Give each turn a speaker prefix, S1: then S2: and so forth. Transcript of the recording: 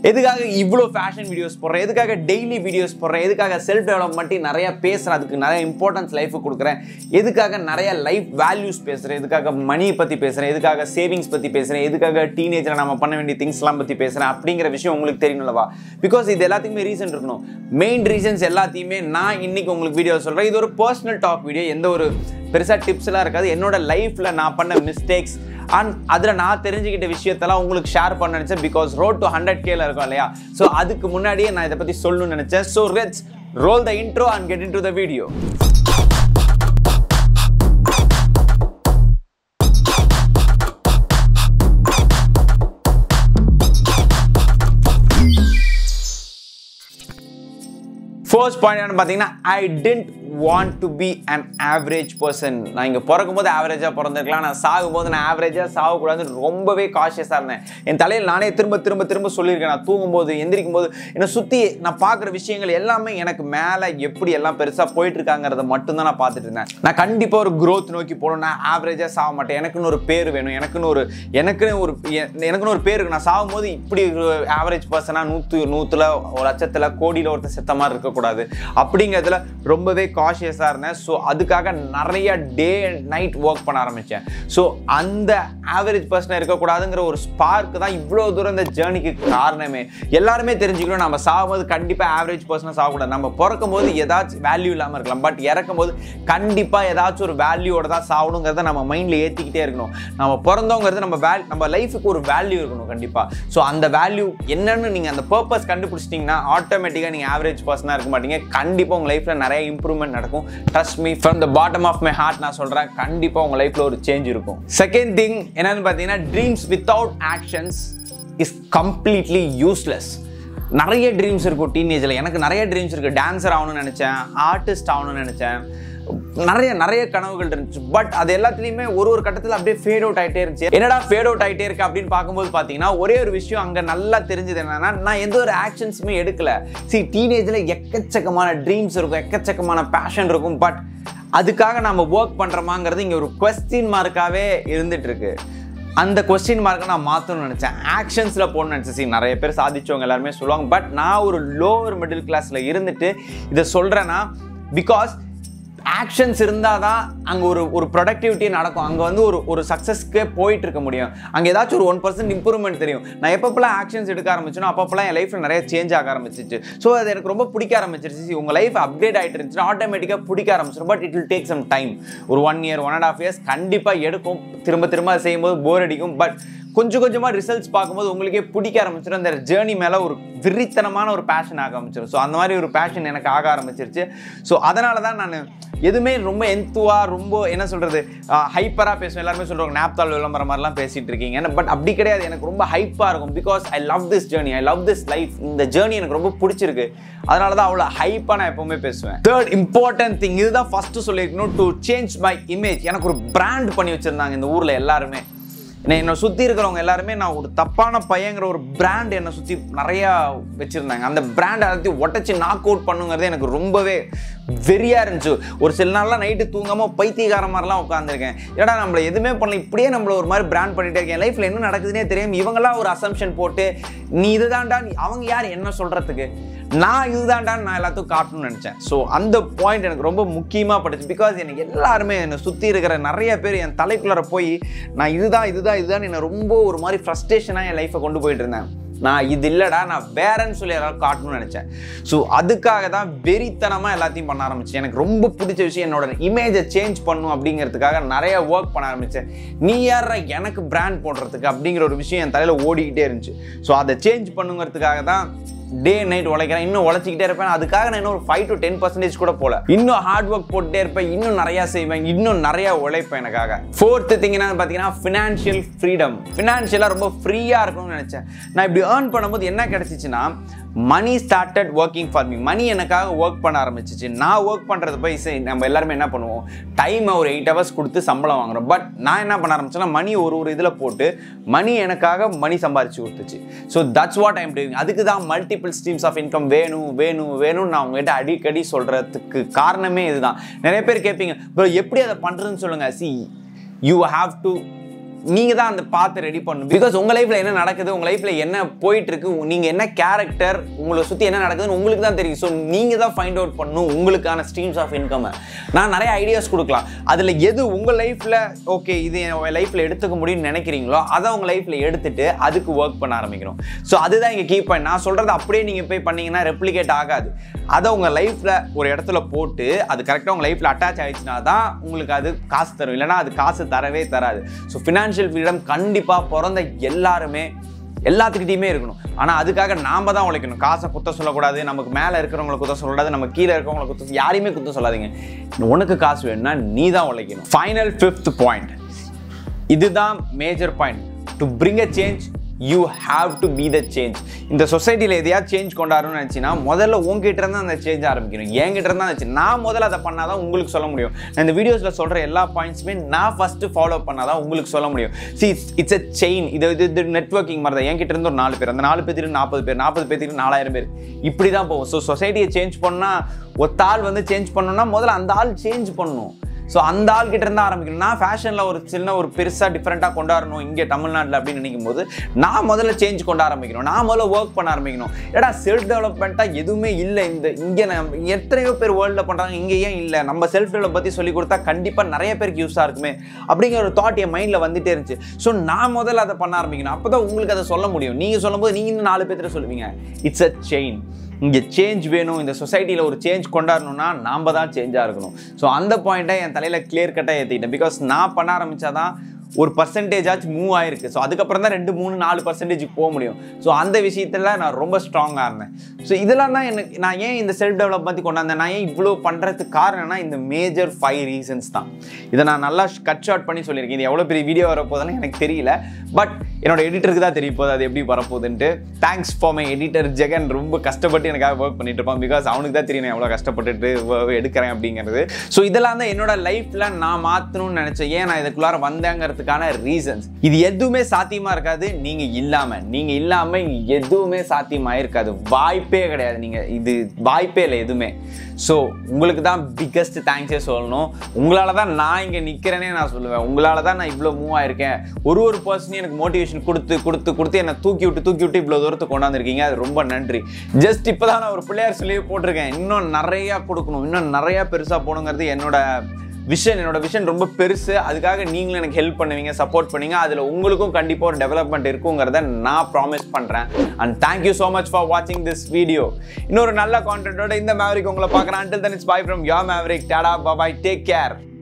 S1: எதுக்காக இவ்வளோ fashion videos போடுறேன் எதுக்காக டெய்லி வீடியோஸ் போடுறேன் எதுக்காக செல்ஃப் டெவலப்மெண்ட் நிறைய பேசுகிறேன் அதுக்கு நிறைய இம்பார்ட்டன்ஸ் லைஃபுக்கு கொடுக்குறேன் எதுக்காக நிறைய லைஃப் வேல்யூஸ் பேசுகிறேன் எதுக்காக மணியை பற்றி பேசுகிறேன் எதுக்காக சேவிங்ஸ் பற்றி பேசுகிறேன் எதுக்காக டீனேஜில் நம்ம பண்ண வேண்டிய திங்ஸ்லாம் பற்றி பேசுகிறேன் அப்படிங்கிற விஷயம் உங்களுக்கு தெரியணும்லவா பிகாஸ் இது எல்லாத்துக்குமே ரீசன் இருக்கணும் மெயின் ரீசன்ஸ் எல்லாத்தையுமே நான் இன்னைக்கு உங்களுக்கு வீடியோ சொல்கிறேன் இது ஒரு பர்சனல் டாக் வீடியோ எந்த ஒரு பெருசாக டிப்ஸ்லாம் இருக்காது என்னோட லைஃப்பில் நான் பண்ண மிஸ்டேக்ஸ் அண்ட் அதில் நான் தெரிஞ்சுக்கிட்ட விஷயத்தெல்லாம் உங்களுக்கு ஷேர் பண்ண நினச்சேன் பிகாஸ் ரோட் டு ஹண்ட்ரட் கேல இருக்கும் இல்லையா ஸோ அதுக்கு முன்னாடியே நான் இதை பற்றி சொல்லணும்னு நினச்சேன் so let's roll the intro and get into the video first point என்னன்னு பார்த்தீங்கன்னா I tend want to be an average person நான் இங்கே பிறக்கும் போது ஆவரேஜாக பிறந்திருக்கலாம் நான் சாகும்போது நான் ஆவரேஜாக சாகக்கூடாதுன்னு ரொம்பவே காஷியஸாக இருந்தேன் என் தலையில் நானே திரும்ப திரும்ப திரும்ப சொல்லியிருக்கேன் நான் தூங்கும்போது எந்திரிக்கும் போது என்னை சுற்றி நான் பார்க்குற விஷயங்கள் எல்லாமே எனக்கு மேலே எப்படி எல்லாம் பெருசாக போயிட்டு இருக்காங்கிறத மட்டும்தான் நான் பார்த்துட்டு இருந்தேன் நான் கண்டிப்பாக ஒரு growth நோக்கி போகணும் நான் ஆவரேஜாக சாக மாட்டேன் எனக்குன்னு ஒரு பேர் வேணும் எனக்குன்னு ஒரு எனக்குன்னு ஒரு எ- எனக்குன்னு ஒரு பேர் இருக்கு நான் சாகும்போது இப்படி ஒரு ஆவரேஜ் பர்சனாக நூற்று நூற்றுல ஒரு லட்சத்தில் கோடியில் ஒருத்தர் செத்த மாதிரி இருக்கக்கூடாது அப்படிங்கிறதுல ரொம்பவே காஷியஸாக இருந்தேன் ஸோ அதுக்காக நிறைய டே அண்ட் நைட் ஒர்க் பண்ண ஆரம்பித்தேன் ஸோ அந்த ஆவரேஜ் பர்சனாக இருக்கக்கூடாதுங்கிற ஒரு ஸ்பார்க் தான் இவ்வளோ தூரம் இந்த ஜேர்னிக்கு காரணமே எல்லாருமே தெரிஞ்சுக்கணும் நம்ம சாகும்போது கண்டிப்பாக ஆவரேஜ் பர்சனாக சாகக்கூடாது நம்ம பிறக்கும் போது ஏதாச்சும் வேல்யூ இல்லாமல் இருக்கலாம் பட் இறக்கும் போது கண்டிப்பாக ஏதாச்சும் ஒரு வேல்யூவோட தான் சாகணுங்கிறத நம்ம மைண்டில் ஏற்றிக்கிட்டே இருக்கணும் நம்ம பிறந்தோங்கிறது நம்ம வேல் நம்ம லைஃபுக்கு ஒரு வேல்யூ இருக்கணும் கண்டிப்பாக ஸோ அந்த வேல்யூ என்னன்னு நீங்கள் அந்த பர்பஸ் கண்டுபிடிச்சிட்டிங்கன்னா ஆட்டோமேட்டிக்காக நீங்கள் ஆவரேஜ் பர்சனாக இருக்க மாட்டீங்க கண்டிப்பாக உங்கள் லைஃப்பில் நிறைய இம்ப்ரூவ்மெண்ட் நடக்கும் trust me from the bottom of my heart நான் சொல்கிறேன் கண்டிப்பாக உங்கள் லைஃப்பில் ஒரு சேஞ்ச் இருக்கும் செகண்ட் திங் என்னன்னு பார்த்தீங்கன்னா dreams without actions is completely useless நிறைய ட்ரீம்ஸ் இருக்கும் டீனேஜில் எனக்கு நிறைய ட்ரீம்ஸ் இருக்குது டான்ஸர் ஆகணும்னு நினச்சேன் ஆர்டிஸ்ட் ஆகணும்னு நினச்சேன் நிறைய நிறைய கனவுகள் இருந்துச்சு பட் அது எல்லாத்துலேயுமே ஒரு ஒரு கட்டத்தில் அப்படியே ஃபேட் அவுட் ஆகிட்டே இருந்துச்சு என்னடா ஃபேட் அவுட் ஆகிட்டே இருக்கு அப்படின்னு பார்க்கும்போது பார்த்தீங்கன்னா ஒரே ஒரு விஷயம் அங்கே நல்லா தெரிஞ்சது என்னன்னா நான் எந்த ஒரு ஆக்ஷன்ஸுமே எடுக்கல சி டீனேஜில் எக்கச்சக்கமான ட்ரீம்ஸ் இருக்கும் எக்கச்சக்கமான பேஷன் இருக்கும் பட் அதுக்காக நம்ம ஒர்க் பண்ணுறோமாங்கிறது இங்கே ஒரு கொஸ்டின் மார்க்காகவே இருந்துட்டு இருக்கு அந்த கொஸ்டின் மார்க்கை நான் மாற்றணும்னு நினச்சேன் ஆக்ஷன்ஸில் போகணும்னு நினச்சேன் See, நிறைய பேர் சாதிச்சவங்க எல்லாருமே சொல்லுவாங்க பட் நான் ஒரு லோவர் மிடில் கிளாஸில் இருந்துட்டு இதை சொல்கிறேன்னா பிகாஸ் ஆக்ஷன்ஸ் இருந்தால் தான் அங்கே ஒரு ஒரு ப்ரொடக்டிவிட்டி நடக்கும் அங்கே வந்து ஒரு ஒரு சக்ஸஸ்க்கே போயிட்டு இருக்க முடியும் அங்கே ஏதாச்சும் ஒரு ஒன் பர்சன்ட் இம்ப்ரூவ்மெண்ட் தெரியும் நான் எப்பப்பெல்லாம் ஆக்ஷன்ஸ் எடுக்க ஆரம்பிச்சனோ அப்பப்பெல்லாம் என் லைஃப்பில் நிறைய சேஞ்ச் ஆக ஆரம்பிச்சிச்சு ஸோ அது எனக்கு ரொம்ப பிடிக்க ஆரம்பிச்சிருச்சு உங்கள் லைஃப் அப்டேட் ஆகிட்டு இருந்துச்சுன்னா ஆட்டோமேட்டிக்காக பிடிக்க ஆரம்பிச்சிடும் but it will take some time ஒரு one year one and half years கண்டிப்பாக எடுக்கும் திரும்ப திரும்ப அதை செய்யும்போது போர் அடிக்கும் பட் கொஞ்சம் கொஞ்சமாக ரிசல்ட்ஸ் பார்க்கும்போது உங்களுக்கே பிடிக்க ஆரம்பிச்சிடும் அந்த ஜேர்னி மேலே ஒரு விரித்தனமான ஒரு பேஷன் ஆக ஆரம்பிச்சிடும் ஸோ அந்த மாதிரி ஒரு பேஷன் எனக்கு ஆக ஆரம்பிச்சிருச்சு ஸோ அதனால தான் நான் எதுவுமே ரொம்ப எந்துவா ரொம்ப என்ன சொல்கிறது ஹைப்பராக பேசுவேன் எல்லாருமே சொல்கிறாங்க நாப்தால் விளம்பரம் மாதிரிலாம் பேசிகிட்டு இருக்கீங்க பட் அப்படி கிடையாது எனக்கு ரொம்ப ஹைப்பாக இருக்கும் because I love this journey I love this life இந்த ஜேர்னி எனக்கு ரொம்ப பிடிச்சிருக்கு அதனால தான் அவ்வளோ ஹைப்பாக நான் எப்பவுமே பேசுவேன் தேர்ட் இம்பார்ட்டன்ட் திங் இதுதான் ஃபஸ்ட்டு சொல்லியிருக்கணும் டு சேஞ்ச் மை இமேஜ் எனக்கு ஒரு பிராண்ட் பண்ணி வச்சுருந்தாங்க இந்த ஊரில் எல்லாருமே என்னை என்னை சுற்றி இருக்கிறவங்க எல்லாருமே நான் ஒரு தப்பான பையங்கிற ஒரு பிராண்ட் என்னை சுற்றி நிறையா வச்சுருந்தாங்க அந்த பிராண்ட் எல்லாத்தையும் உடச்சி நாக் அவுட் பண்ணுங்கிறது எனக்கு ரொம்பவே வெறியாக இருந்துச்சு ஒரு சில நாள்லாம் நைட்டு தூங்காமல் பைத்தியக்கார மாதிரிலாம் உட்காந்துருக்கேன் ஏடா நம்மளை எதுவுமே பண்ணல இப்படியே நம்மள ஒரு மாதிரி பிராண்ட் பண்ணிட்டே இருக்கேன் லைஃப்பில் என்ன நடக்குதுன்னே தெரியும் இவங்களாம் ஒரு அசம்ஷன் போட்டு நீ இதுதான்டா நீ அவங்க யார் என்ன சொல்கிறதுக்கு நான் இதுதான்டான்னு நான் எல்லாத்துக்கும் காட்டணும்னு நினச்சேன் ஸோ அந்த பாயிண்ட் எனக்கு ரொம்ப முக்கியமாக பட்டுச்சு பிகாஸ் எனக்கு எல்லாருமே என்னை சுற்றி இருக்கிற நிறைய பேர் என் தலைக்குள்ளார போய் நான் இதுதான் இதுதான் இதுதான் என்னை ரொம்ப ஒரு மாதிரி ஃப்ரஸ்ட்ரேஷனாக என் லைஃப்பை கொண்டு போயிட்டு இருந்தேன் நான் இது இல்லைடா நான் வேறன்னு சொல்லி எல்லாரும் காட்டணும்னு நினச்சேன் ஸோ அதுக்காக தான் வெறித்தனமாக எல்லாத்தையும் பண்ண ஆரம்பிச்சேன் எனக்கு ரொம்ப பிடிச்ச விஷயம் என்னோட இமேஜை சேஞ்ச் பண்ணும் அப்படிங்கிறதுக்காக நிறைய ஒர்க் பண்ண ஆரம்பித்தேன் நீ யார எனக்கு பிராண்ட் போடுறதுக்கு அப்படிங்கிற ஒரு விஷயம் என் தலையில் ஓடிக்கிட்டே இருந்துச்சு ஸோ அதை சேஞ்ச் பண்ணுங்கிறதுக்காக தான் டே நைட் உழைக்கிறேன் இன்னும் உழைச்சிக்கிட்டே இருப்பேன் அதுக்காக நான் இன்னும் ஒரு ஃபைவ் டு டென் பர்சன்டேஜ் கூட போல இன்னும் ஹார்ட் ஒர்க் போட்டுட்டே இருப்பேன் இன்னும் நிறையா செய்வேன் இன்னும் நிறையா உழைப்பேன் எனக்காக ஃபோர்த்து திங் என்னன்னு பார்த்தீங்கன்னா ஃபினான்ஷியல் ஃப்ரீடம் ஃபினான்ஷியலாக ரொம்ப ஃப்ரீயாக இருக்கணும்னு நினச்சேன் நான் இப்படி ஏர்ன் பண்ணும்போது என்ன கிடச்சிச்சின்னா money started working for me money எனக்காக ஒர்க் பண்ண ஆரம்பிச்சிச்சு நான் ஒர்க் பண்ணுறது போய் சரி, நம்ம எல்லாருமே என்ன பண்ணுவோம் டைமை ஒரு எயிட் ஹவர்ஸ் கொடுத்து சம்பளம் வாங்குறோம் பட் நான் என்ன பண்ண ஆரம்பிச்சேன்னா மணி ஒரு ஒரு இதில் போட்டு மணி எனக்காக மணி சம்பாரிச்சு கொடுத்துச்சு so that's what I'm doing அதுக்கு தான் மல்டிபிள் ஸ்ட்ரீம்ஸ் ஆஃப் இன்கம் வேணும் வேணும் வேணும்னு நான் உங்ககிட்ட அடிக்கடி சொல்கிறதுக்கு காரணமே இதுதான் நிறைய பேர் கேட்பீங்க ப்ரோ எப்படி அதை பண்ணுறதுன்னு சொல்லுங்கள் சி யூ ஹாவ் டு நீங்கள் தான் அந்த பார்த்து ரெடி பண்ணணும் பிகாஸ் உங்கள் லைஃப்பில் என்ன நடக்குது உங்கள் லைஃப்பில் என்ன போயிட்டு இருக்கு நீங்கள் என்ன கேரக்டர் உங்களை சுற்றி என்ன நடக்குதுன்னு உங்களுக்கு தான் தெரியும் ஸோ நீங்கள் தான் ஃபைண்ட் அவுட் பண்ணணும் உங்களுக்கான ஸ்ட்ரீம்ஸ் ஆஃப் இன்கம் நான் நிறைய ஐடியாஸ் கொடுக்கலாம் அதில் எது உங்கள் லைஃப்பில் ஓகே இது என் லைஃப்பில் எடுத்துக்க முடியும்னு நினைக்கிறீங்களோ அதை உங்கள் லைஃப்பில் எடுத்துட்டு அதுக்கு ஒர்க் பண்ண ஆரம்பிக்கணும் ஸோ அதுதான் இங்கே கீப் பண்ணி நான் சொல்கிறது அப்படியே நீங்கள் போய் பண்ணீங்கன்னா ரெப்ளிகேட் ஆகாது அதை உங்கள் லைஃப்பில் ஒரு இடத்துல போட்டு அது கரெக்டாக உங்கள் லைஃப்பில் அட்டாச் ஆயிடுச்சுனா தான் உங்களுக்கு அது காசு தரும் இல்லைனா அது காசு தரவே தராது ஸோ ஃபினான்ஷியல் ஃப்ரீடம் கண்டிப்பாக பிறந்த எல்லாருமே எல்லாத்துக்கிட்டையுமே இருக்கணும் ஆனால் அதுக்காக நாம தான் உழைக்கணும் காசை குத்த சொல்லக்கூடாது நமக்கு மேலே இருக்கிறவங்களை குத்த சொல்லக்கூடாது நம்ம கீழே இருக்கிறவங்களை குத்த யாரையுமே குத்த சொல்லாதீங்க உனக்கு காசு வேணும்னா நீ தான் உழைக்கணும் ஃபைனல் ஃபிஃப்த் பாயிண்ட் இதுதான் major point to bring a change you have to be the change இந்த சொசைட்டியில் எதையாவது சேஞ்ச் கொண்டாடணும்னு நினச்சின்னா முதல்ல உங்ககிட்ட இருந்து அந்த சேஞ்ச் ஆரம்பிக்கணும் என்கிட்ட இருந்தால் இருந்துச்சு நான் முதல்ல அதை பண்ணால் தான் உங்களுக்கு சொல்ல முடியும் நான் இந்த வீடியோஸில் சொல்கிற எல்லா பாயிண்ட்ஸுமே நான் ஃபஸ்ட்டு ஃபாலோ பண்ணால் தான் உங்களுக்கு சொல்ல முடியும் சி இட்ஸ் அ செயின் இது இது இது நெட்ஒர்க்கிங் மாதிரி தான் என்கிட்ட இருந்து ஒரு நாலு பேர் அந்த நாலு பேருக்கு நாற்பது பேர் நாற்பது பேருக்கு நாலாயிரம் பேர் இப்படி தான் போகும் ஸோ சொசைட்டியை சேஞ்ச் பண்ணால் ஒத்த ஆள் வந்து சேஞ்ச் பண்ணணும்னா முதல்ல அந்த ஆள் சேஞ்ச் பண்ணணும் ஸோ அந்த ஆள் கிட்ட இருந்து ஆரம்பிக்கணும் நான் ஃபேஷனில் ஒரு சின்ன ஒரு பெருசாக டிஃப்ரெண்ட்டாக கொண்டாடணும் இங்கே தமிழ்நாட்டில் அப்படின்னு நினைக்கும் போது நான் முதல்ல சேஞ்ச் கொண்டு ஆரம்பிக்கணும் நான் முதல்ல ஒர்க் பண்ண ஆரம்பிக்கணும் ஏடா செல்ஃப் டெவலப்மெண்ட்டாக எதுவுமே இல்லை இந்த இங்கே நம்ம எத்தனையோ பேர் வேர்ல்டில் பண்ணுறாங்க இங்கே ஏன் இல்லை நம்ம செல்ஃப் டெவலப் பற்றி சொல்லி கொடுத்தா கண்டிப்பாக நிறைய பேருக்கு யூஸாக இருக்குமே அப்படிங்கிற ஒரு தாட் என் மைண்டில் வந்துட்டே இருந்துச்சு ஸோ நான் முதல்ல அதை பண்ண ஆரம்பிக்கணும் அப்போ தான் உங்களுக்கு அதை சொல்ல முடியும் நீங்கள் சொல்லும்போது நீங்கள் இன்னும் நாலு பேர்கிட்ட சொல்லுவீங்க இட்ஸ் அ செயின் இங்கே சேஞ்ச் வேணும் இந்த சொசைட்டியில் ஒரு சேஞ்ச் கொண்டாடணும்னா நாம் தான் சேஞ்சாக இருக்கணும் ஸோ அந்த பாயிண்ட்டை என் தலையில் கிளியர் கட்டாக ஏற்றிட்டேன் பிகாஸ் நான் பண்ண ஆரம்பித்தாதான் ஒரு பர்சன்டேஜ் ஆச்சு மூவ் ஆயிருக்கு ஸோ அதுக்கப்புறம் தான் ரெண்டு மூணு நாலு பர்சன்டேஜுக்கு போக முடியும் ஸோ அந்த விஷயத்தில் நான் ரொம்ப ஸ்ட்ராங்காக இருந்தேன் ஸோ இதெல்லாம் தான் எனக்கு நான் ஏன் இந்த செல்ஃப் டெவலப் பற்றி கொண்டாந்தேன் நான் ஏன் இவ்வளோ பண்ணுறதுக்கு காரணம்னா இந்த மேஜர் ஃபைவ் ரீசன்ஸ் தான் இதை நான் நல்லா கட் ஷார்ட் பண்ணி சொல்லியிருக்கேன் இது எவ்வளோ பெரிய வீடியோ வரப்போகுதுன்னு எனக்கு தெரியல பட் என்னோட எடிட்டருக்கு தான் தெரிய போகுது அது எப்படி வரப்போகுதுன்ட்டு thanks for my editor Jagan ரொம்ப கஷ்டப்பட்டு எனக்காக ஒர்க் பண்ணிட்டு இருப்பான் பிகாஸ் அவனுக்கு தான் தெரியும் நான் எவ்வளோ கஷ்டப்பட்டுட்டு wo- எடுக்கிறேன் அப்படிங்கிறது ஸோ இதெல்லாம் தான் என்னோட லைஃப்பில் நான் மாற்றணும்னு நினச்சேன் ஏன் நான் இதுக்குள்ளார வந்தேங்கிறதுக்கான ரீசன்ஸ் இது எதுவுமே சாத்தியமாக இருக்காது நீங்கள் இல்லாமல் நீங்கள் இல்லாமல் எதுவுமே சாத்தியமாக இருக்காது வாய்ப்பே கிடையாது நீங்கள் இது வாய்ப்பே இல்லை எதுவுமே ஸோ உங்களுக்கு தான் பிக்கஸ்ட் தேங்க்ஸே சொல்லணும் உங்களால் தான் நான் இங்கே நிற்கிறேனே நான் சொல்லுவேன் உங்களால் தான் நான் இவ்வளோ மூவ் ஆயிருக்கேன் ஒரு ஒரு பர்சனையும் எனக்கு மோட்டிவேஷன் கொடுத்து கொடுத்து கொடுத்து என்னை தூக்கி விட்டு தூக்கி விட்டு இவ்வளோ தூரத்துக்கு கொண்டாந்துருக்கீங்க அது ரொம்ப நன்றி ஜஸ்ட் இப்போ தான் நான் ஒரு பிள்ளையார் சொல்லி போட்டிருக்கேன் இன்னும் நிறையா கொடுக்கணும் இன்னும் நிறையா பெருசாக போகணுங்கிறது என்னோட விஷன் என்னோட விஷன் ரொம்ப பெருசு அதுக்காக நீங்களும் எனக்கு ஹெல்ப் பண்ணுவீங்க சப்போர்ட் பண்ணுவீங்க அதில் உங்களுக்கும் கண்டிப்பாக ஒரு டெவலப்மெண்ட் இருக்குங்கிறத நான் ப்ராமிஸ் பண்ணுறேன் and thank you so much for வாட்சிங் திஸ் வீடியோ இன்னொரு நல்ல கான்டென்ட்டோட இந்த மேவரிக் உங்களை பார்க்குறேன் until then it's bye from yo Maverick டாடா பாபாய் டேக் கேர்